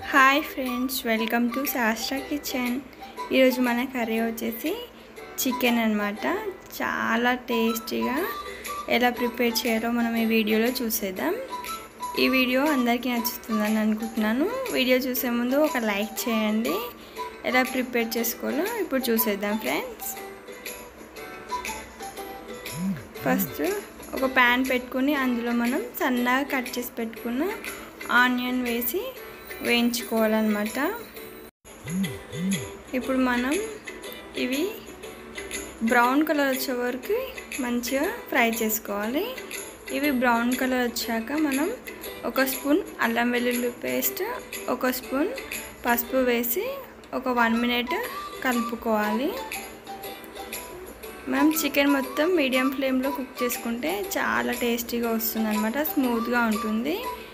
hi friends welcome to Shastra kitchen ఈరోజు మన curry వచ్చేసి చికెన్ అనమాట చాలా టేస్టీగా ఎలా ప్రిపేర్ చేయాలో మనం ఈ వీడియోలో చూసేద్దాం ఈ వీడియో అందరికీ నచ్చుతుందని అనుకుంటున్నాను వీడియో చూసే ముందు ఒక లైక్ చేయండి ఎలా ప్రిపేర్ చేసుకోవాలో ఇప్పుడు చూసేద్దాం ఫ్రెండ్స్ ఫస్ట్ ఒక ప్యాన్ పెట్టుకుని అందులో మనం సన్నగా కట్ చేసి పెట్టుకున్న ఆనియన్ వేసి వేయించుకోవాలన్నమాట ఇప్పుడు మనం ఇవి బ్రౌన్ కలర్ వచ్చే వరకు మంచిగా ఫ్రై చేసుకోవాలి ఇవి బ్రౌన్ కలర్ వచ్చాక మనం ఒక స్పూన్ అల్లం వెల్లుల్లి పేస్ట్ ఒక స్పూన్ పసుపు వేసి ఒక వన్ మినిట్ కలుపుకోవాలి మనం చికెన్ మొత్తం మీడియం ఫ్లేమ్లో కుక్ చేసుకుంటే చాలా టేస్టీగా వస్తుంది అనమాట స్మూత్గా ఉంటుంది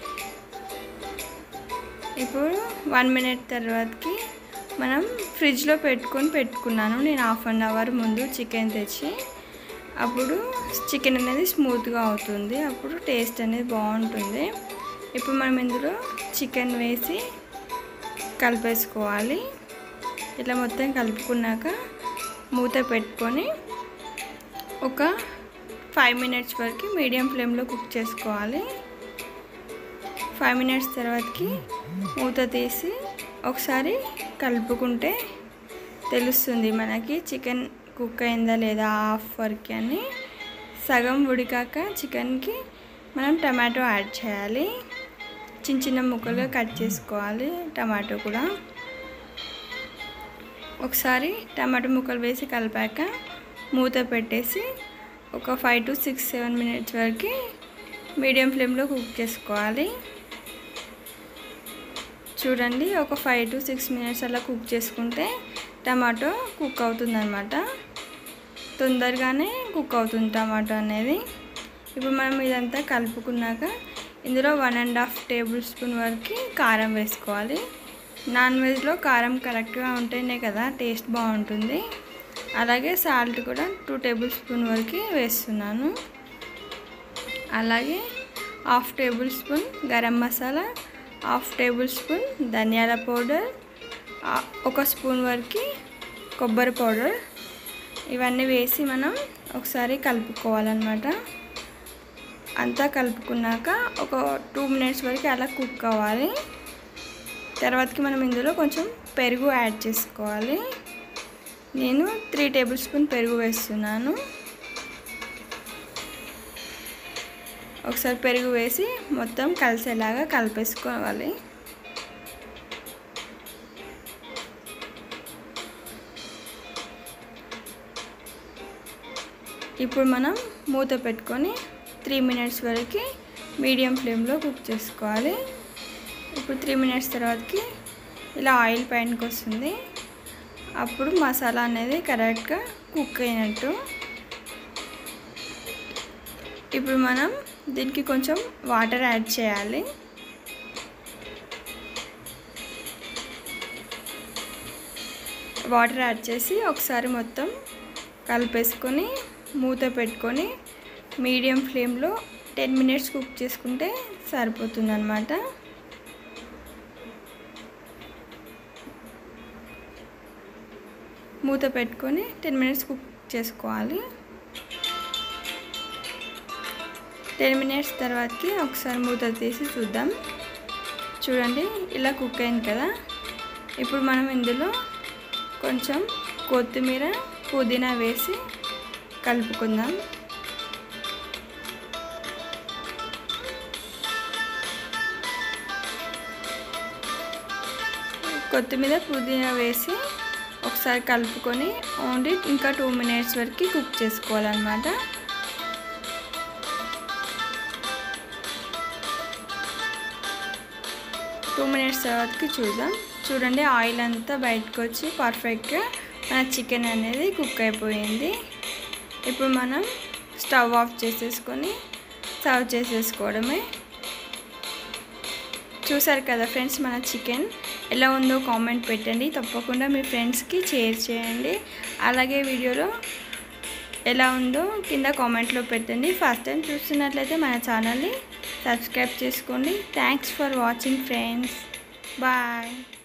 ఇప్పుడు వన్ మినిట్ తర్వాతకి మనం ఫ్రిడ్జ్లో పెట్టుకొని పెట్టుకున్నాను నేను హాఫ్ అన్ అవర్ ముందు చికెన్ తెచ్చి అప్పుడు చికెన్ అనేది స్మూత్గా అవుతుంది అప్పుడు టేస్ట్ అనేది బాగుంటుంది ఇప్పుడు మనం ఇందులో చికెన్ వేసి కలిపేసుకోవాలి ఇట్లా మొత్తం కలుపుకున్నాక మూత పెట్టుకొని ఒక ఫైవ్ మినిట్స్ వరకు మీడియం ఫ్లేమ్లో కుక్ చేసుకోవాలి ఫైవ్ మినిట్స్ తర్వాతకి మూత తీసి ఒకసారి కలుపుకుంటే తెలుస్తుంది మనకి చికెన్ కుక్ అయిందా లేదా హాఫ్ వరకు అని సగం ఉడికాక చికెన్కి మనం టమాటో యాడ్ చేయాలి చిన్న చిన్న ముక్కలుగా కట్ చేసుకోవాలి టమాటో కూడా ఒకసారి టమాటో ముక్కలు వేసి కలిపాక మూత పెట్టేసి ఒక five to six seven minutes వరకు మీడియం ఫ్లేమ్లో కుక్ చేసుకోవాలి చూడండి ఒక ఫైవ్ టు సిక్స్ మినిట్స్ అలా కుక్ చేసుకుంటే టమాటో కుక్ అవుతుందన్నమాట తొందరగానే కుక్ అవుతుంది టమాటో అనేది ఇప్పుడు మనం ఇదంతా కలుపుకున్నాక ఇందులో one and half tablespoon వరకు కారం వేసుకోవాలి నాన్ వెజ్లో కారం కరెక్ట్గా ఉంటేనే కదా టేస్ట్ బాగుంటుంది అలాగే సాల్ట్ కూడా టూ టేబుల్ స్పూన్ వరకు వేస్తున్నాను అలాగే half tablespoon garam masala half tablespoon ధనియాల పౌడర్ ఒక స్పూన్ వరకు కొబ్బరి పౌడర్ ఇవన్నీ వేసి మనం ఒకసారి కలుపుకోవాలన్నమాట అంతా కలుపుకున్నాక ఒక టూ మినిట్స్ వరకు అలా కుక్ అవ్వాలి తర్వాతకి మనం ఇందులో కొంచెం పెరుగు యాడ్ చేసుకోవాలి నేను త్రీ టేబుల్ స్పూన్ పెరుగు వేస్తున్నాను ఒకసారి పెరుగు వేసి మొత్తం కలిసేలాగా కలిపేసుకోవాలి ఇప్పుడు మనం మూత పెట్టుకొని త్రీ మినిట్స్ వరకు మీడియం ఫ్లేమ్లో కుక్ చేసుకోవాలి ఇప్పుడు త్రీ మినిట్స్ తర్వాతకి ఇలా ఆయిల్ పైనకి వస్తుంది అప్పుడు మసాలా అనేది కరెక్ట్గా కుక్ అయినట్టు ఇప్పుడు మనం దీనికి కొంచెం వాటర్ యాడ్ చేయాలి వాటర్ యాడ్ చేసి ఒకసారి మొత్తం కలిపేసుకొని మూత పెట్టుకొని మీడియం ఫ్లేమ్లో టెన్ మినిట్స్ కుక్ చేసుకుంటే సరిపోతుంది అనమాట మూత పెట్టుకొని టెన్ మినిట్స్ కుక్ చేసుకోవాలి టెన్ మినిట్స్ తర్వాతకి ఒకసారి మూత తీసి చూద్దాం చూడండి ఇలా కుక్ అయింది కదా ఇప్పుడు మనం ఇందులో కొంచెం కొత్తిమీర పుదీనా వేసి కలుపుకుందాం కొత్తిమీర పుదీనా వేసి ఒకసారి కలుపుకొని ఓన్లీ ఇంకా టూ మినిట్స్ వరకు కుక్ చేసుకోవాలన్నమాట టూ మినిట్స్ తర్వాతకి చూద్దాం చూడండి ఆయిల్ అంతా బయటకు వచ్చి పర్ఫెక్ట్గా మన చికెన్ అనేది కుక్ అయిపోయింది ఇప్పుడు మనం స్టవ్ ఆఫ్ చేసేసుకొని సర్వ్ చేసేసుకోవడమే చూసారు కదా ఫ్రెండ్స్ మన చికెన్ ఎలా ఉందో కామెంట్ పెట్టండి తప్పకుండా మీ ఫ్రెండ్స్కి షేర్ చేయండి అలాగే వీడియోలో ఎలా ఉందో కింద కామెంట్లో పెట్టండి ఫస్ట్ టైం చూస్తున్నట్లయితే మన ఛానల్ని సబ్స్క్రైబ్ చేసుకోండి thanks for watching friends bye